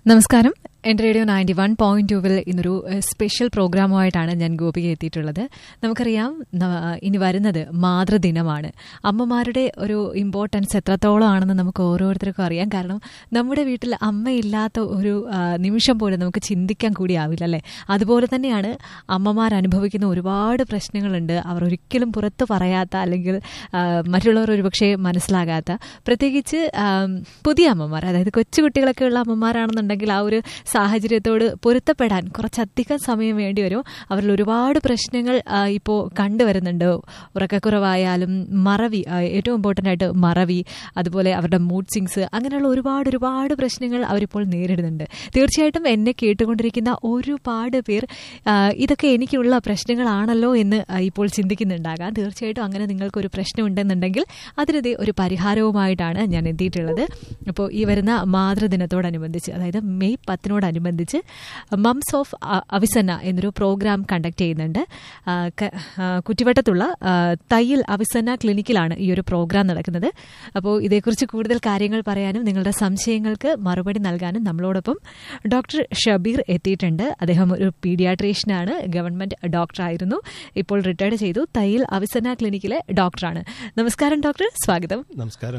നമസ്കാരം എൻ്റെ radio ninety one point ടുവിൽ ഇന്നൊരു എഹ്, സ്പെഷ്യൽ പ്രോഗ്രാമുമായിട്ടാണ് ഞാൻ ഗോപിക എത്തിയിട്ടുള്ളത് നമുക്കറിയാം ന- ഇനി വരുന്നത് മാതൃദിനമാണ് അമ്മമാരുടെ ഒരു ഇമ്പോർട്ടൻസ് എത്രത്തോളം ആണെന്ന് നമുക്ക് ഓരോരുത്തർക്കും അറിയാം കാരണം നമ്മുടെ വീട്ടിൽ അമ്മയില്ലാത്ത ഒരു ആ, നിമിഷം പോലും നമുക്ക് ചിന്തിക്കാൻ കൂടിയാവില്ല അല്ലേ അതുപോലെ തന്നെയാണ് അമ്മമാർ അനുഭവിക്കുന്ന ഒരുപാട് പ്രശ്നങ്ങളുണ്ട് അവർ ഒരിക്കലും പുറത്ത് പറയാത്ത അല്ലെങ്കിൽ ആ, മറ്റുള്ളവർ ഒരുപക്ഷെ മനസ്സിലാകാത്ത പ്രത്യേകിച്ച് ആം, പുതിയ അമ്മമാർ അതായത് കൊച്ചുകുട്ടികളൊക്കെ ഉള്ള അമ്മമാരാണെന്നുണ്ടെങ്കിൽ ആ ഒരു സാഹചര്യത്തോട് പൊരുത്തപ്പെടാൻ കുറച്ചധികം സമയം വേണ്ടി വരും അവരിൽ ഒരുപാട് പ്രശ്നങ്ങൾ ഇപ്പോൾ കണ്ടുവരുന്നുണ്ട് ഉറക്കക്കുറവായാലും മറവി ആ, ഏറ്റവും ഇമ്പോർട്ടൻ്റ് ആയിട്ട് മറവി അതുപോലെ അവരുടെ മൂഡ് സിങ്സ് അങ്ങനെയുള്ള ഒരുപാട് ഒരുപാട് പ്രശ്നങ്ങൾ അവരിപ്പോൾ നേരിടുന്നുണ്ട് തീർച്ചയായിട്ടും എന്നെ കേട്ടുകൊണ്ടിരിക്കുന്ന ഒരുപാട് പേർ ആ, ഇതൊക്കെ എനിക്കുള്ള പ്രശ്നങ്ങളാണല്ലോ എന്ന് ആ, ഇപ്പോൾ ചിന്തിക്കുന്നുണ്ടാകാം തീർച്ചയായിട്ടും അങ്ങനെ നിങ്ങൾക്കൊരു പ്രശ്നം ഉണ്ടെന്നുണ്ടെങ്കിൽ അതിനത് ഒരു പരിഹാരവുമായിട്ടാണ് ഞാൻ എത്തിയിട്ടുള്ളത് അപ്പോൾ ഈ വരുന്ന മാതൃദിനത്തോടനുബന്ധിച്ച് അതായത് മെയ് പത്തിനോടനുബന്ധിച്ച് മംസ് ഓഫ് അ- അവിസന്ന എന്നൊരു പ്രോഗ്രാം കണ്ടക്ട് ചെയ്യുന്നുണ്ട് ആ, ക- ആ, കുറ്റിവട്ടത്തുള്ള ആ, തയ്യൽ അവിസന്ന ക്ലിനിക്കിലാണ് ഈ ഒരു പ്രോഗ്രാം നടക്കുന്നത് അപ്പോൾ ഇതേക്കുറിച്ച് കൂടുതൽ കാര്യങ്ങൾ പറയാനും നിങ്ങളുടെ സംശയങ്ങൾക്ക് മറുപടി നൽകാനും നമ്മളോടൊപ്പം ഡോക്ടർ ഷബീർ എത്തിയിട്ടുണ്ട് അദ്ദേഹം ഒരു പീഡിയാട്രീഷ്യനാണ് ഗവൺമെന്റ് ഡോക്ടറായിരുന്നു ഇപ്പോൾ റിട്ടയർഡ് ചെയ്തു തയ്യൽ അവിസന്ന ക്ലിനിക്കിലെ ഡോക്ടറാണ് നമസ്കാരം ഡോക്ടർ സ്വാഗതം നമസ്കാരം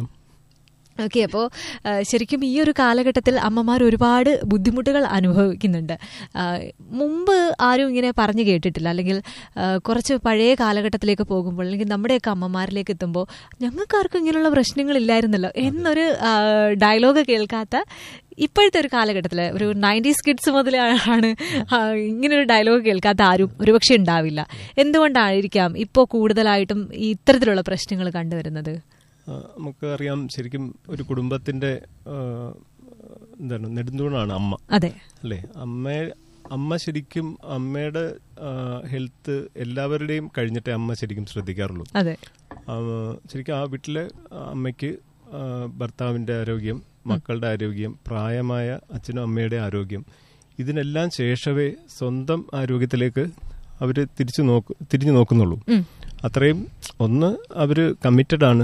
ഓക്കെ അപ്പോൾ ശരിക്കും ഈ ഒരു കാലഘട്ടത്തിൽ അമ്മമാർ ഒരുപാട് ബുദ്ധിമുട്ടുകൾ അനുഭവിക്കുന്നുണ്ട് ആ, മുമ്പ് ആരും ഇങ്ങനെ പറഞ്ഞു കേട്ടിട്ടില്ല അല്ലെങ്കിൽ ആ, കുറച്ച് പഴയ കാലഘട്ടത്തിലേക്ക് പോകുമ്പോൾ അല്ലെങ്കിൽ നമ്മുടെയൊക്കെ അമ്മമാരിലേക്ക് എത്തുമ്പോൾ ഞങ്ങൾക്കാർക്കും ഇങ്ങനെയുള്ള പ്രശ്നങ്ങളില്ലായിരുന്നല്ലോ എന്നൊരു ആ, ഡയലോഗ് കേൾക്കാത്ത ഇപ്പോഴത്തെ ഒരു കാലഘട്ടത്തിൽ ഒരു നയൻറ്റീസ് കിഡ്സ് മുതലാണ് ആ, ഇങ്ങനൊരു ഡയലോഗ് കേൾക്കാത്ത ആരും ഒരുപക്ഷെ ഉണ്ടാവില്ല എന്തുകൊണ്ടായിരിക്കാം ഇപ്പോൾ കൂടുതലായിട്ടും ഈ ഇത്തരത്തിലുള്ള പ്രശ്നങ്ങൾ കണ്ടുവരുന്നത് ആ, നമുക്ക് അറിയാം ശരിക്കും ഒരു കുടുംബത്തിന്റെ ആ, എന്താണ് നെടുന്തൂണാണ് അമ്മ അതെ അല്ലേ അമ്മ അമ്മ ശരിക്കും അമ്മയുടെ ഹെൽത്ത് എല്ലാവരുടെയും കഴിഞ്ഞിട്ടേ അമ്മ ശരിക്കും ശ്രദ്ധിക്കാറുള്ളൂ അതെ ആ, ശരിക്കും ആ വീട്ടിലെ അമ്മയ്ക്ക് ആ, ഭർത്താവിന്റെ ആരോഗ്യം മക്കളുടെ ആരോഗ്യം പ്രായമായ അച്ഛനും അമ്മയുടെ ആരോഗ്യം ഇതിനെല്ലാം ശേഷമേ സ്വന്തം ആരോഗ്യത്തിലേക്ക് അവർ തിരിച്ചു നോക്കു തിരിഞ്ഞു നോക്കുന്നുള്ളൂ ഉം. അത്രയും ഒന്ന് അവർ കമ്മിറ്റഡ് ആണ്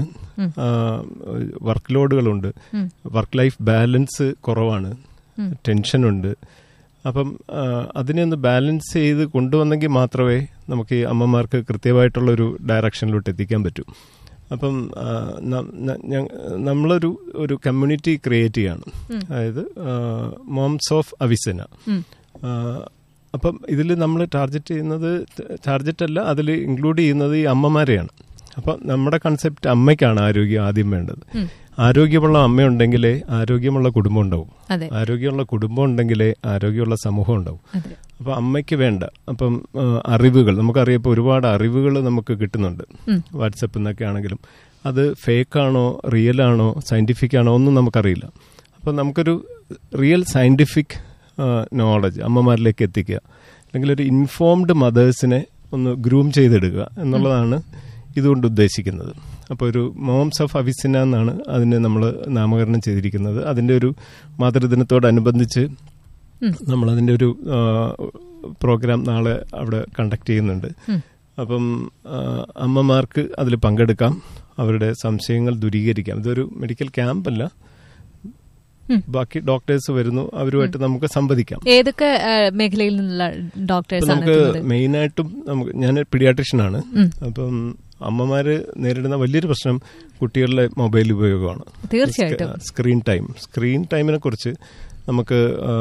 വർക്ക് ലോഡുകളുണ്ട് ഉം. വർക്ക് ലൈഫ് ബാലൻസ് കുറവാണ് ഉം. ടെൻഷനുണ്ട് അപ്പം ആ, അതിനെ ഒന്ന് ബാലൻസ് ചെയ്ത് കൊണ്ടുവന്നെങ്കിൽ മാത്രമേ നമുക്ക് ഈ അമ്മമാർക്ക് കൃത്യമായിട്ടുള്ള ഒരു ഡയറക്ഷനിലോട്ട് എത്തിക്കാൻ പറ്റൂ അപ്പം ആ, ന- ന- ഞ- നമ്മളൊരു ഒരു കമ്മ്യൂണിറ്റി ക്രിയേറ്റ് ചെയ്യാണ് അതായത് മോംസ് ഓഫ് അവിസന ഉം. ആ, അപ്പം ഇതിൽ നമ്മൾ ടാർഗറ്റ് ചെയ്യുന്നത് ടാർഗറ്റ് അല്ല അതിൽ ഇൻക്ലൂഡ് ചെയ്യുന്നത് ഈ അമ്മമാരെയാണ് അപ്പം നമ്മുടെ കൺസെപ്റ്റ് അമ്മയ്ക്കാണ് ആരോഗ്യം ആദ്യം വേണ്ടത് ഉം. ആരോഗ്യമുള്ള അമ്മയുണ്ടെങ്കിലേ ആരോഗ്യമുള്ള കുടുംബം ഉണ്ടാവും അതെ ആരോഗ്യമുള്ള കുടുംബം ഉണ്ടെങ്കിലേ ആരോഗ്യമുള്ള സമൂഹം ഉണ്ടാവും അതെ അപ്പൊ അമ്മയ്ക്ക് വേണ്ട അപ്പം ആ, അറിവുകൾ നമുക്കറിയാം ഇപ്പോൾ ഒരുപാട് അറിവുകൾ നമുക്ക് കിട്ടുന്നുണ്ട് ഉം. വാട്സപ്പിൽ നിന്നൊക്കെ ആണെങ്കിലും അത് ഫേക്കാണോ റിയൽ ആണോ സയന്റിഫിക് ആണോ ഒന്നും നമുക്കറിയില്ല അപ്പം നമുക്കൊരു റിയൽ സയന്റിഫിക് നോളജ് അമ്മമാരിലേക്ക് എത്തിക്കുക അല്ലെങ്കിൽ ഒരു ഇൻഫോംഡ് മദേഴ്സിനെ ഒന്ന് ഗ്രൂം ചെയ്തെടുക്കുക എന്നുള്ളതാണ് ഇതുകൊണ്ട് ഉദ്ദേശിക്കുന്നത് അപ്പോൾ ഒരു മോംസ് ഓഫ് അവിസിന എന്നാണ് അതിനെ നമ്മൾ നാമകരണം ചെയ്തിരിക്കുന്നത് അതിൻ്റെ ഒരു മാതൃദിനത്തോടനുബന്ധിച്ച് ഉം. നമ്മൾ അതിൻ്റെ ഒരു ആ, പ്രോഗ്രാം നാളെ അവിടെ കണ്ടക്ട് ചെയ്യുന്നുണ്ട് ഉം. അപ്പം ആ, അമ്മമാർക്ക് അതിൽ പങ്കെടുക്കാം അവരുടെ സംശയങ്ങൾ ദൂരീകരിക്കാം ഇതൊരു മെഡിക്കൽ ക്യാമ്പ് അല്ല ഉം. ബാക്കി ഡോക്ടേഴ്സ് വരുന്നു അവരുമായിട്ട് നമുക്ക് സംവദിക്കാം ഏതൊക്കെ ആ, മേഖലയിൽ നിന്നുള്ള ഇപ്പൊ ഡോക്ടേഴ്സ് ആണ് നമുക്ക് എത്തുന്നത് മെയിനായിട്ടും നമുക്ക് ഞാൻ പീഡിയാട്രിഷ്യനാണ് ഉം. അപ്പം അമ്മമാര് നേരിടുന്ന വലിയൊരു പ്രശ്നം കുട്ടികളുടെ മൊബൈൽ ഉപയോഗമാണ് തീർച്ചയായിട്ടും സ്ക്രീൻ ടൈം സ്ക്രീൻ ടൈമിനെ കുറിച്ച് നമുക്ക്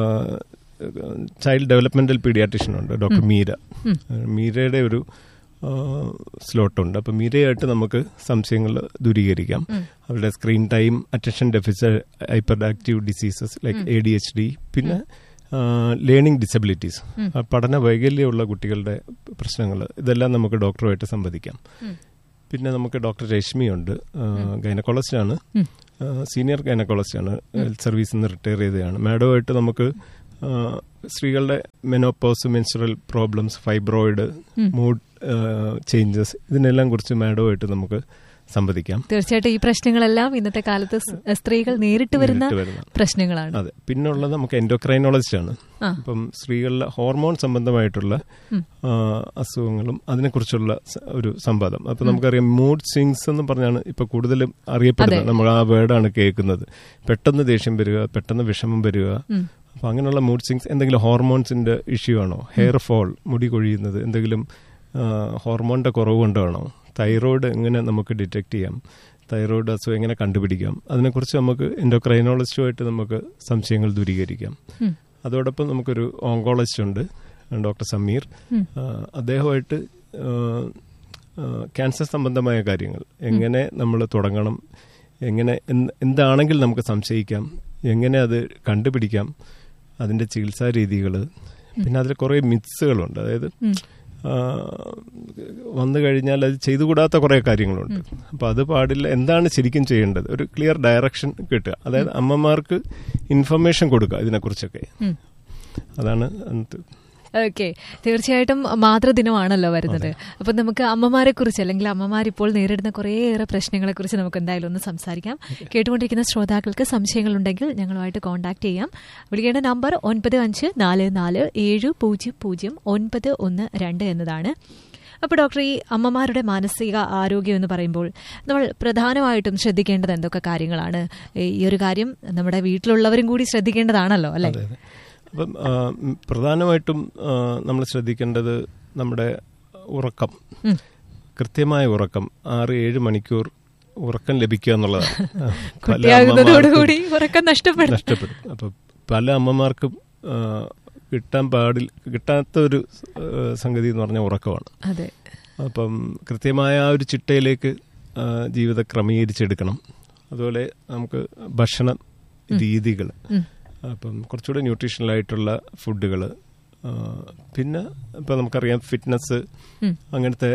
ചൈൽഡ് ഡെവലപ്മെന്റൽ പീഡിയാട്രിഷ്യൻ ഉണ്ട് ഡോക്ടർ മീര ഉം. മീരയുടെ ഒരു സ്ലോട്ടുണ്ട് അപ്പം മീരയായിട്ട് നമുക്ക് സംശയങ്ങൾ ദൂരീകരിക്കാം ഉം. അവരുടെ screen time attention deficit hyperactive diseases like A D H D പിന്നെ ലേണിംഗ് ഡിസബിലിറ്റീസ് ഉം. പഠന വൈകല്യമുള്ള കുട്ടികളുടെ പ്രശ്നങ്ങൾ ഇതെല്ലാം നമുക്ക് ഡോക്ടറുമായിട്ട് സംവദിക്കാം ഉം. പിന്നെ നമുക്ക് ഡോക്ടർ രശ്മിയുണ്ട് ഗൈനക്കോളജിസ്റ്റ് ആണ് ഉം. സീനിയർ ഗൈനക്കോളജിസ്റ്റ് ആണ് ഹെൽത്ത് സർവീസിൽ നിന്ന് റിട്ടയർ ചെയ്തതാണ് മാഡവുമായിട്ട് നമുക്ക് ആ, സ്ത്രീകളുടെ മെനോപ്പോസ് മെൻസുറൽ പ്രോബ്ലംസ് ഫൈബ്രോയിഡ് ഉം. മൂഡ് ചേഞ്ചസ് ഇതിനെല്ലാം കുറിച്ച് മാഡവുമായിട്ട് നമുക്ക് സംവദിക്കാം തീർച്ചയായിട്ടും ഈ പ്രശ്നങ്ങളെല്ലാം ഇന്നത്തെ കാലത്ത് സ്- സ്ത്രീകൾ നേരിട്ട് വരുന്ന നേരിട്ട് വരുന്ന. പ്രശ്നങ്ങളാണ് അതെ പിന്നുള്ളത് നമുക്ക് എൻഡോക്രൈനോളജിസ്റ്റ് ആണ് ആ. അപ്പം സ്ത്രീകളിലെ ഹോർമോൺ സംബന്ധമായിട്ടുള്ള ഉം. ആ, അസുഖങ്ങളും അതിനെക്കുറിച്ചുള്ള സ- ഒരു സംവാദം അപ്പൊ നമുക്കറിയാം മൂഡ് സ്വിങ്സ് എന്ന് പറഞ്ഞാണ് ഇപ്പൊ കൂടുതലും അറിയപ്പെടുന്നത് അതെ. നമ്മൾ ആ വേർഡാണ് കേൾക്കുന്നത് പെട്ടെന്ന് ദേഷ്യം വരിക പെട്ടെന്ന് വിഷമം വരിക ഉം. അപ്പോൾ അങ്ങനെയുള്ള മൂഡ് സ്വിങ്സ് എന്തെങ്കിലും ഹോർമോൺസിൻ്റെ ഇഷ്യൂ ആണോ ഹെയർ ഫോൾ മുടി കൊഴിയുന്നത് എന്തെങ്കിലും ഹോർമോണിൻ്റെ കുറവ് കൊണ്ടാണോ തൈറോയ്ഡ് എങ്ങനെ നമുക്ക് ഡിറ്റക്ട് ചെയ്യാം തൈറോയ്ഡ് അസുഖം എങ്ങനെ കണ്ടുപിടിക്കാം അതിനെക്കുറിച്ച് നമുക്ക് എൻഡോക്രൈനോളജിസ്റ്റുമായിട്ട് നമുക്ക് സംശയങ്ങൾ ദൂരീകരിക്കാം ഉം. അതോടൊപ്പം നമുക്കൊരു ഓങ്കോളജിസ്റ്റ് ഉണ്ട് ഡോക്ടർ സമീർ ഉം. ആ, അദ്ദേഹമായിട്ട് ആ, ആ, ക്യാൻസർ സംബന്ധമായ കാര്യങ്ങൾ എങ്ങനെ നമ്മൾ തുടങ്ങണം എങ്ങനെ എന്ത് എന്താണെങ്കിൽ നമുക്ക് സംശയിക്കാം എങ്ങനെ അത് കണ്ടുപിടിക്കാം അതിൻ്റെ ചികിത്സാ രീതികൾ പിന്നെ അതിൽ കുറേ മിത്സുകളുണ്ട് അതായത് ഉം. ആ, വന്നു കഴിഞ്ഞാൽ അത് ചെയ്തുകൂടാത്ത കുറേ കാര്യങ്ങളുണ്ട് അപ്പോൾ അത് പാടില്ല എന്താണ് ശരിക്കും ചെയ്യേണ്ടത് ഒരു ക്ലിയർ ഡയറക്ഷൻ കിട്ടുക അതായത് അമ്മമാർക്ക് ഇൻഫർമേഷൻ കൊടുക്കുക ഇതിനെക്കുറിച്ചൊക്കെ ഉം. അതാണ് അന്നത്തെ ഓക്കെ തീർച്ചയായിട്ടും മാതൃദിനമാണല്ലോ വരുന്നത് അപ്പൊ നമുക്ക് അമ്മമാരെ കുറിച്ച് അല്ലെങ്കിൽ അമ്മമാരിപ്പോൾ നേരിടുന്ന കുറേയേറെ പ്രശ്നങ്ങളെ കുറിച്ച് നമുക്ക് എന്തായാലും ഒന്ന് സംസാരിക്കാം കേട്ടുകൊണ്ടിരിക്കുന്ന ശ്രോതാക്കൾക്ക് സംശയങ്ങളുണ്ടെങ്കിൽ ഞങ്ങളുമായിട്ട് കോൺടാക്ട് ചെയ്യാം വിളിക്കേണ്ട നമ്പർ ഒൻപത് അഞ്ച് നാല് നാല് ഏഴ് പൂജ്യം പൂജ്യം ഒൻപത് ഒന്ന് രണ്ട് എന്നതാണ് അപ്പോൾ ഡോക്ടർ ഈ അമ്മമാരുടെ മാനസിക ആരോഗ്യം എന്ന് പറയുമ്പോൾ നമ്മൾ പ്രധാനമായിട്ടും ശ്രദ്ധിക്കേണ്ടത് എന്തൊക്കെ കാര്യങ്ങളാണ് ഈ ഒരു കാര്യം നമ്മുടെ വീട്ടിലുള്ളവരും കൂടി ശ്രദ്ധിക്കേണ്ടതാണല്ലോ അല്ലെ അതെ അതെ അപ്പം ആ, ഉം, പ്രധാനമായിട്ടും നമ്മൾ ശ്രദ്ധിക്കേണ്ടത് നമ്മുടെ ഉറക്കം ഉം. കൃത്യമായ ഉറക്കം ആറ് ഏഴ് മണിക്കൂർ ഉറക്കം ലഭിക്കുക എന്നുള്ളതാണ് ആ, പല കുട്ടിയാകുന്നതോടുകൂടി ഉറക്കം നഷ്ടപ്പെടും നഷ്ടപ്പെടും അപ്പം പല അമ്മമാർക്കും ആ, കിട്ടാൻ പാടിൽ കിട്ടാത്ത ഒരു ആ, സംഗതി എന്ന് പറഞ്ഞാൽ ഉറക്കമാണ് അതെ അപ്പം കൃത്യമായ ആ ഒരു ചിട്ടയിലേക്ക് ആ, ജീവിതം ക്രമീകരിച്ചെടുക്കണം അതുപോലെ നമുക്ക് ഭക്ഷണ രീതികൾ ഉം. അപ്പം കുറച്ചുകൂടെ ന്യൂട്രീഷണലായിട്ടുള്ള ഫുഡുകൾ പിന്നെ ഇപ്പം നമുക്കറിയാം ഫിറ്റ്നസ് ഉം. അങ്ങനത്തെ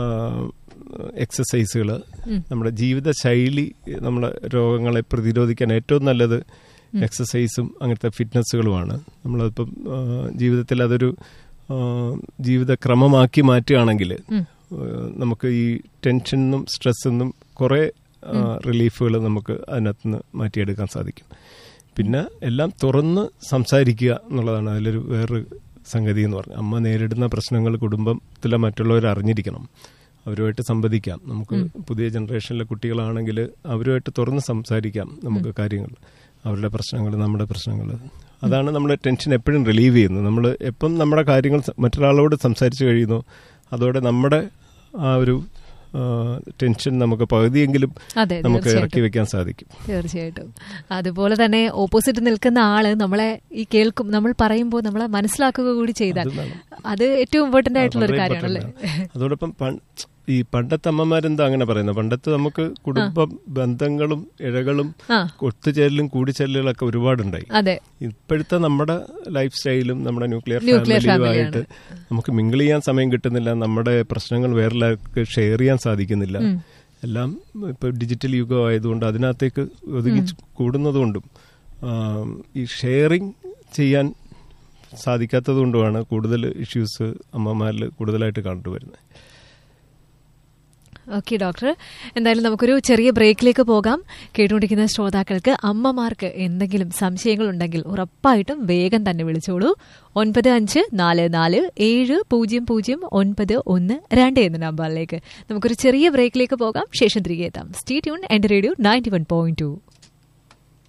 എക്സസൈസുകൾ ഉം. നമ്മുടെ ജീവിതശൈലി നമ്മളെ രോഗങ്ങളെ പ്രതിരോധിക്കാൻ ഏറ്റവും നല്ലത് എക്സസൈസും അങ്ങനത്തെ ഫിറ്റ്നസ്സുകളുമാണ് നമ്മളതിപ്പം ആ, ജീവിതത്തിൽ അതൊരു ആ, ജീവിതക്രമമാക്കി മാറ്റുകയാണെങ്കിൽ ഉം. ഏഹ് നമുക്ക് ഈ ടെൻഷനും സ്ട്രെസ്സൊന്നും കുറേ റിലീഫുകൾ നമുക്ക് അതിനകത്ത് നിന്ന് മാറ്റിയെടുക്കാൻ സാധിക്കും പിന്നെ എല്ലാം തുറന്ന് സംസാരിക്കുക എന്നുള്ളതാണ് അതിലൊരു വേറൊരു സംഗതി എന്ന് പറഞ്ഞാൽ അമ്മ നേരിടുന്ന പ്രശ്നങ്ങൾ കുടുംബത്തിലെ മറ്റുള്ളവർ അറിഞ്ഞിരിക്കണം അവരുമായിട്ട് സംവദിക്കാം നമുക്ക് പുതിയ ജനറേഷനിലെ കുട്ടികളാണെങ്കിൽ അവരുമായിട്ട് തുറന്ന് സംസാരിക്കാം നമുക്ക് കാര്യങ്ങൾ അവരുടെ പ്രശ്നങ്ങൾ നമ്മുടെ പ്രശ്നങ്ങൾ അതാണ് നമ്മുടെ ടെൻഷൻ എപ്പോഴും റിലീവ് ചെയ്യുന്നത് നമ്മൾ എപ്പം നമ്മുടെ കാര്യങ്ങൾ സ- മറ്റൊരാളോട് സംസാരിച്ച് കഴിയുന്നു അതോടെ നമ്മുടെ ആ ഒരു ആ, ടെൻഷൻ നമുക്ക് പകുതിയെങ്കിലും അതെ നമുക്ക് തീർച്ചയായിട്ടും ഇറക്കി വെക്കാൻ സാധിക്കും തീർച്ചയായിട്ടും അതുപോലെ തന്നെ ഓപ്പോസിറ്റ് നിൽക്കുന്ന ആള് നമ്മളെ ഈ കേൾക്കും നമ്മൾ പറയുമ്പോൾ നമ്മളെ മനസ്സിലാക്കുക കൂടി ചെയ്താൽ അത് വേണം. അത് ഏറ്റവും ഇമ്പോർട്ടന്റ് ആയിട്ടുള്ള ഒരു വളരെ കാര്യമാണല്ലേ important ആണ്. അതോടൊപ്പം പൺ- ഈ പണ്ടത്തെ അമ്മമാരെന്താ അങ്ങനെ പറയുന്നത് പണ്ടത്തെ നമുക്ക് കുടുംബ ബന്ധങ്ങളും ഇഴകളും ആ ഒത്തുചേരലും കൂടിച്ചേരലുകളൊക്കെ ഒരുപാടുണ്ടായി അതെ ഇപ്പോഴത്തെ നമ്മുടെ ലൈഫ് സ്റ്റൈലും നമ്മുടെ ന്യൂക്ലിയർ Nuclear ഫാമിലിയുമായിട്ട് നമുക്ക് മിങ്കിൾ ചെയ്യാൻ സമയം കിട്ടുന്നില്ല നമ്മുടെ പ്രശ്നങ്ങൾ വേറെല്ലാവർക്ക് ഷെയർ ചെയ്യാൻ സാധിക്കുന്നില്ല എല്ലാം ഇപ്പൊ ഡിജിറ്റൽ യുഗം ആയതുകൊണ്ട് അതിനകത്തേക്ക് ഒതുങ്ങി കൂടുന്നതുകൊണ്ടും ആം, ഈ ഷെയറിങ് ചെയ്യാൻ സാധിക്കാത്തത് കൊണ്ടുമാണ് കൂടുതൽ ഇഷ്യൂസ് അമ്മമാരിൽ കൂടുതലായിട്ട് കണ്ടുവരുന്നത് ഓക്കെ ഡോക്ടർ എന്തായാലും നമുക്കൊരു ചെറിയ ബ്രേക്കിലേക്ക് പോകാം കേട്ടുകൊണ്ടിരിക്കുന്ന ശ്രോതാക്കൾക്ക് അമ്മമാർക്ക് എന്തെങ്കിലും സംശയങ്ങൾ ഉണ്ടെങ്കിൽ ഉറപ്പായിട്ടും വേഗം തന്നെ വിളിച്ചോളൂ ഒൻപത് അഞ്ച് നാല് നാല് ഏഴ് പൂജ്യം പൂജ്യം ഒൻപത് ഒന്ന് രണ്ട് എന്ന നമ്പറിലേക്ക് നമുക്കൊരു ചെറിയ ബ്രേക്കിലേക്ക് പോകാം ശേഷം തിരികെ എത്താം സ്റ്റേ ട്യൂൺ എന്റെ radio ninety one point to